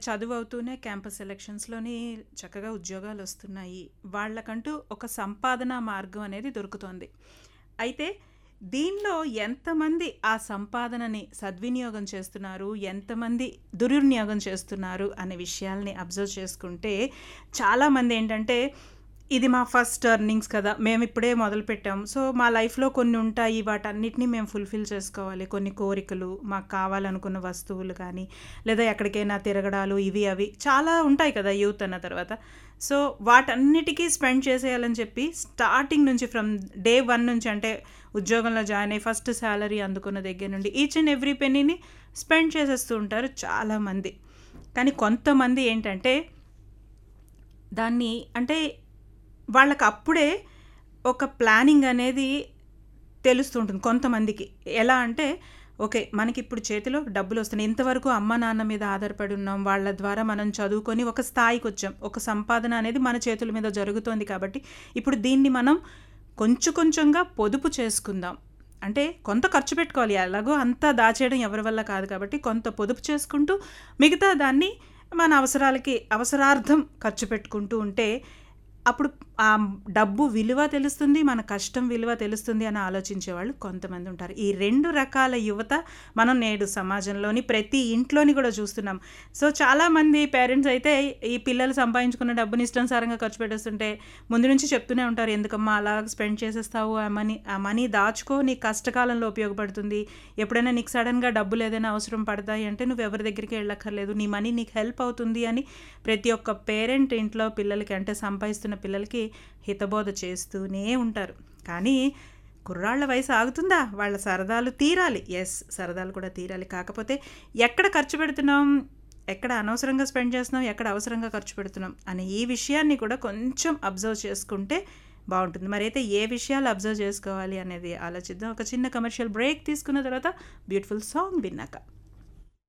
చదువు అవుతూనే క్యాంపస్ సెలక్షన్స్‌లోని చక్కగా ఉద్యోగాలొస్తున్నాయి. వాళ్ళకంటూ ఒక సంపాదనా మార్గం అనేది దొరుకుతోంది. అయితే దీనిలో ఎంతమంది ఆ సంపాదనని సద్వినియోగం చేస్తున్నారు, ఎంతమంది దుర్వినియోగం చేస్తున్నారు అనే విషయాల్ని అబ్జర్వ్ చేసుకుంటే చాలామందేంటంటే ఇది మా ఫస్ట్ ఎర్నింగ్స్ కదా! మేమిప్పుడే మొదలుపెట్టాం. సో, మా లైఫ్‌లో కొన్ని ఉంటాయి. వాటన్నిటిని మేము ఫుల్‌ఫిల్ చేసుకోవాలి. కొన్ని కోరికలు, మాకు కావాలనుకున్న వస్తువులు కానీ, లేదా ఎక్కడికైనా తిరగడాలు ఇవి అవి చాలా ఉంటాయి కదా! యూత్ అన్న తర్వాత. సో, వాటన్నిటికీ స్పెండ్ చేసేయాలని చెప్పి స్టార్టింగ్ నుంచి ఫ్రమ్ డే 1 నుంచి అంటే ఉద్యోగంలో జాయిన్ అయ్యి ఫస్ట్ సాలరీ అందుకున్న దగ్గర నుండి ఈచ్ అండ్ ఎవ్రీ పెన్నీని స్పెండ్ చేసేస్తూ ఉంటారు చాలామంది. కానీ కొంతమంది ఏంటంటే దాన్ని అంటే వాళ్ళకి అప్పుడే ఒక ప్లానింగ్ అనేది తెలుస్తూ ఉంటుంది కొంతమందికి. ఎలా అంటే ఓకే. మనకిప్పుడు చేతిలో డబ్బులొస్తున్నాయి. ఇంతవరకు అమ్మ, నాన్న మీద ఆధారపడి ఉన్నాం. వాళ్ళ ద్వారా మనం చదువుకొని ఒక స్థాయికొచ్చాం. ఒక సంపాదన అనేది మన చేతుల మీద జరుగుతోంది కాబట్టి, ఇప్పుడు దీన్ని మనం కొంచెం కొంచెంగా పొదుపు చేసుకుందాం. అంటే కొంత ఖర్చు పెట్టుకోవాలి. ఎలాగో అంతా దాచేయడం ఎవరి వల్ల కాదు కాబట్టి కొంత పొదుపు చేసుకుంటూ మిగతా దాన్ని మన అవసరాలకి అవసరార్థం ఖర్చు పెట్టుకుంటూ ఉంటే అప్పుడు ఆ డబ్బు విలువ తెలుస్తుంది. మన కష్టం విలువ తెలుస్తుంది అని ఆలోచించేవాళ్ళు కొంతమంది ఉంటారు. ఈ 2 రకాల యువత మనం నేడు సమాజంలోని ప్రతి ఇంట్లోని కూడా చూస్తున్నాం. సో, చాలామంది పేరెంట్స్ అయితే ఈ పిల్లలు సంపాదించుకున్న డబ్బుని ఇష్టానుసారంగా ఖర్చు పెట్టేస్తుంటే ముందు నుంచి చెప్తూనే ఉంటారు. ఎందుకమ్మా అలా స్పెండ్ చేసేస్తావు? ఆ మనీ ఆ మనీ దాచుకో నీకు కష్టకాలంలో ఉపయోగపడుతుంది. ఎప్పుడైనా నీకు సడెన్‌గా డబ్బులు ఏదైనా అవసరం పడతాయి అంటే నువ్వు ఎవరి దగ్గరికి వెళ్ళక్కర్లేదు. నీ మనీ నీకు హెల్ప్ అవుతుంది అని ప్రతి ఒక్క పేరెంట్ ఇంట్లో పిల్లలకి అంటే సంపాదిస్తున్న పిల్లలకి హితబోధ చేస్తూనే ఉంటారు. కానీ కుర్రాళ్ళ వయసు ఆగుతుందా? వాళ్ళ సరదాలు తీరాలి. యెస్. సరదాలు కూడా తీరాలి. కాకపోతే ఎక్కడ ఖర్చు పెడుతున్నాం? ఎక్కడ అనవసరంగా స్పెండ్ చేస్తున్నాం? ఎక్కడ అవసరంగా ఖర్చు పెడుతున్నాం? అనే ఈ విషయాన్ని కూడా కొంచెం అబ్జర్వ్ చేసుకుంటే బావుంటుంది. మరైతే ఏ విషయాలు అబ్జర్వ్ చేసుకోవాలి అనేది ఆలోచిద్దాం. ఒక చిన్న కమర్షియల్ బ్రేక్ తీసుకున్న తర్వాత బ్యూటిఫుల్ సాంగ్ విన్నాక.